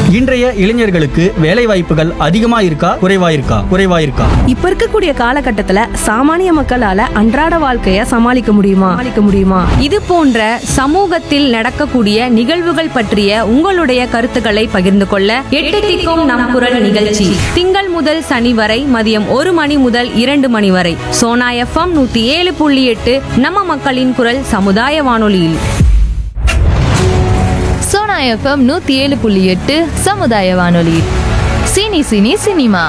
இன்றைய இளைஞர்களுக்கு வேலை வாய்ப்புகள் அதிகமா இருக்கா குறைவா இருக்கா குறைவா இருக்கா இப்ப இருக்கக்கூடிய காலகட்டத்துல சாமானிய மக்களால அன்றாட வாழ்க்கைய சமாளிக்க முடியுமா சமாளிக்க முடியுமா இது போன்ற சமூகத்தில் நடக்கக்கூடிய நிகழ்வுகள் பற்றிய உங்களுடைய கருத்துக்களை பகிர்ந்து கொள்ள எட்டு திக்கும் நம் குரல் நிகழ்ச்சி திங்கள் முதல் சனி வரை மதியம் ஒரு மணி முதல் இரண்டு மணி வரை சோனா எஃப்எம் நூத்தி ஏழு புள்ளி எட்டு நம்ம மக்களின் குரல் சமுதாய வானொலியில் சோனா எஃப்எம் நூத்தி ஏழு புள்ளி எட்டு சமுதாய வானொலி சினி சினி சினிமா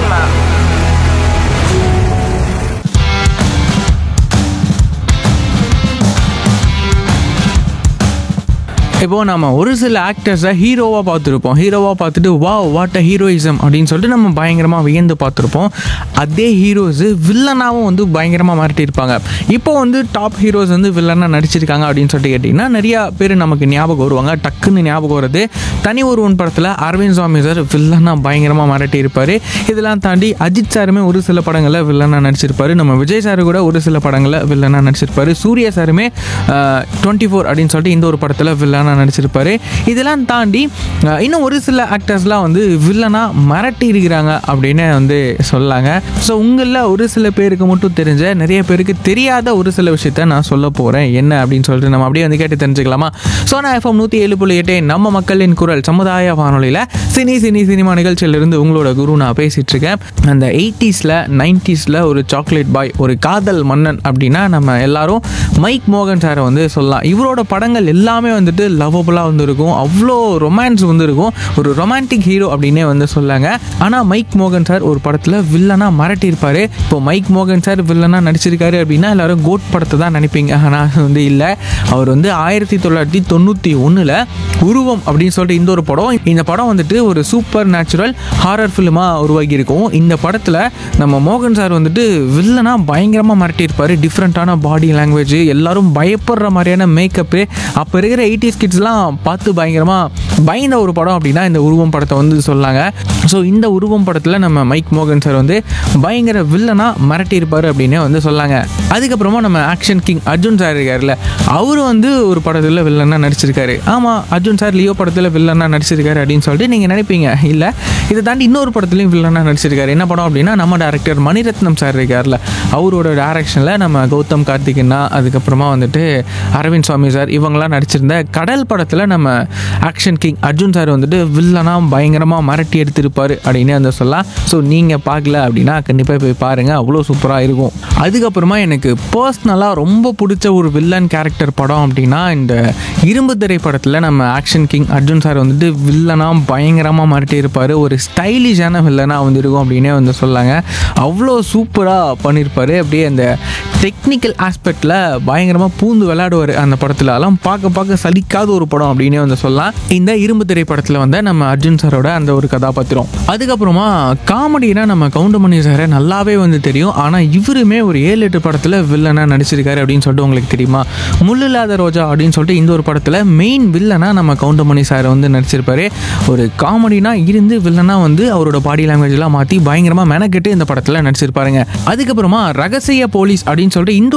இப்போ நம்ம ஒரு சில ஆக்டர்ஸை ஹீரோவாக பார்த்துருப்போம் ஹீரோவாக பார்த்துட்டு வா வாட் அ ஹீரோயிசம் அப்படின்னு சொல்லிட்டு நம்ம பயங்கரமாக வியந்து பார்த்துருப்போம் அதே ஹீரோஸு வில்லனாகவும் வந்து பயங்கரமாக மாறிட்டிருப்பாங்க இப்போ வந்து டாப் ஹீரோஸ் வந்து வில்லனாக நடிச்சிருக்காங்க அப்படின்னு சொல்லிட்டு கேட்டிங்கன்னா நிறையா பேர் நமக்கு ஞாபகம் வருவாங்க டக்குன்னு ஞாபகம் வருது தனி ஒருவன் படத்தில் அரவிந்த் சுவாமி சார் வில்லனாக பயங்கரமாக மாறிட்டிருப்பார் இதெல்லாம் தாண்டி அஜித் சாருமே ஒரு சில படங்களில் வில்லனாக நடிச்சிருப்பாரு நம்ம விஜய் சார் கூட ஒரு சில படங்களில் வில்லனாக நடிச்சிருப்பாரு சூர்யா சாருமே டுவெண்ட்டி ஃபோர் அப்படின்னு சொல்லிட்டு இந்த ஒரு படத்தில் வில்லனாக நடிச்சிருப்பாரு இதெல்லாம் தாண்டி அஹ், இன்னும் ஒரு சில ஆக்டர்ஸ்லாம் வந்து வில்லனாக மிரட்டி இருக்கிறாங்க அப்படின்னு வந்து சொல்லாங்க ஸோ உங்களில் ஒரு சில பேருக்கு மட்டும் தெரிஞ்ச நிறைய பேருக்கு தெரியாத ஒரு சில விஷயத்த நான் சொல்ல போகிறேன் என்ன அப்படின்னு சொல்லிட்டு நம்ம அப்படியே வந்து கேட்டு தெரிஞ்சுக்கலாமா சோனா எஃப்எம் நூற்றி ஏழு புள்ளி எட்டு நம்ம மக்களின் குரல் சமுதாய வானொலியில் சினி சினி சினிமா நிகழ்ச்சியிலிருந்து உங்களோட குரு நான் பேசிகிட்டு இருக்கேன் அந்த எயிட்டிஸில் நைன்டிஸில் ஒரு சாக்லேட் பாய் ஒரு காதல் மன்னன் அப்படின்னா நம்ம எல்லாரும் மைக் மோகன் சாரை வந்து சொல்லலாம் இவரோட படங்கள் எல்லாமே வந்துட்டு லவ்வபுளாக வந்து இருக்கும் அவ்வளோ ரொமான்ஸ் வந்து இருக்கும் ஒரு ரொமான்டிக் ஹீரோ அப்படின்னே வந்து சொல்லாங்க ஆனால் மைக் மோகன் சார் ஒரு படத்தில் வில்லனாக மிரட்டியிருப்பார் இப்போ மைக் மோகன் சார் வில்லனாக நடிச்சிருக்காரு அப்படின்னா எல்லாரும் கோட் படத்தை தான் நினைப்பீங்க ஆனால் வந்து இல்லை அவர் வந்து ஆயிரத்தி தொள்ளாயிரத்தி தொண்ணூற்றி ஒன்றில் உருவம் அப்படின்னு சொல்லிட்டு இந்த ஒரு படம் இந்த படம் வந்துட்டு ஒரு சூப்பர் நேச்சுரல் ஹாரர் ஃபிலிமாக உருவாகி இருக்கும் இந்த படத்தில் நம்ம மோகன் சார் வந்துட்டு வில்லனாக பயங்கரமாக மிரட்டியிருப்பார் டிஃப்ரெண்ட்டான பாடி லாங்குவேஜ் எல்லாரும் பயப்படுற மாதிரியான மேக்கப்பு அப்போ இருக்கிற எயிட்டிஸ் கிட்ஸ்லாம் பார்த்து பயங்கரமாக பயந்த ஒரு படம் அப்படின்னா இந்த உருவம் படத்தை வந்து சொல்லாங்க ஸோ இந்த உருவம் படத்தில் நம்ம மைக் மோகன் சார் வந்து பயங்கர வில்லனாக மிரட்டியிருப்பார் அப்படின்னே வந்து சொல்லாங்க அதுக்கப்புறமா நம்ம ஆக்ஷன் கிங் அர்ஜுன் சார் இருக்காருல்ல அவர் வந்து ஒரு படத்தில் வில்லனாக நடிச்சிருக்காரு ஆமாம் அர்ஜுன் சார் லியோ படத்தில் வில்லனாக நடிச்சிருக்காரு அப்படின்னு சொல்லிட்டு நீங்கள் நினைப்பீங்க இல்லை இதை தாண்டி இன்னொரு படத்துலையும் வில்லனாக நடிச்சிருக்காரு என்ன படம் அப்படின்னா நம்ம டேரக்டர் மணிரத்னம் சார் இருக்கார்ல அவரோட டேரக்ஷனில் நம்ம கௌதம் கார்த்திகண்ணா அதுக்கப்புறமா வந்துட்டு அரவிந்த் சுவாமி சார் இவங்கெல்லாம் நடிச்சிருந்த கடல் படத்தில் நம்ம ஆக்ஷன் கிங் அர்ஜுன் சார் வந்துட்டு வில்லனாக பயங்கரமாக மிரட்டி எடுத்திருப்பார் அப்படின்னு வந்து சொல்லலாம் ஸோ நீங்கள் பார்க்கல அப்படின்னா கண்டிப்பாக போய் பாருங்கள் அவ்வளோ சூப்பராக இருக்கும் அதுக்கப்புறமா எனக்கு பர்சனலாக ரொம்ப பிடிச்ச ஒரு வில்லன் கேரக்டர் படம் அப்படின்னா இந்த இரும்பு திரை படத்தில் நம்ம ஆக்ஷன் கிங் அர்ஜுன் சார் வந்துட்டு வில்லனாக பயங்கரமாக மிரட்டி இருப்பார் ஒரு ஸ்டைலிஷான வில்லனாக வந்து இருக்கும் அப்படின்னே வந்து சொல்லாங்க அவ்வளோ சூப்பராக பண்ணியிருப்பாரு அப்படியே அந்த டெக்னிக்கல் ஆஸ்பெக்டில் பயங்கரமாக பூந்து விளையாடுவார் அந்த படத்தில் அதெல்லாம் பார்க்க பார்க்க சலிக்காத ஒரு படம் அப்படின்னே வந்து சொல்லலாம் இந்த இரும்பு திரை படத்தில் வந்து நம்ம அர்ஜுன் சாரோட அந்த ஒரு கதாபாத்திரம் அதுக்கப்புறமா காமெடினா நம்ம கவுண்டமணி சாரை நல்லாவே வந்து தெரியும் ஆனால் இவருமே ஒரு ஏழு எட்டு படத்தில் வில்லனாக நடிச்சிருக்காரு அப்படின்னு சொல்லிட்டு உங்களுக்கு தெரியுமா முள்ளில்லாத ரோஜா அப்படின்னு சொல்லிட்டு இந்த ஒரு படத்தில் மெயின் வில்லனாக நம்ம கவுண்டமணி சார் வந்து நடிச்சிருப்பாரு ஒரு காமெடினா இருந்து வில்லனாக வந்து அவரோட பாடி லாங்குவேஜ்லாம் மாற்றி பயங்கரமாக மெனக்கெட்டு இந்த படத்தில் நடிச்சிருப்பாருங்க அதுக்கப்புறமா ரகசிய போலீஸ் அப்படின்னு சொல்லிட்டு இந்த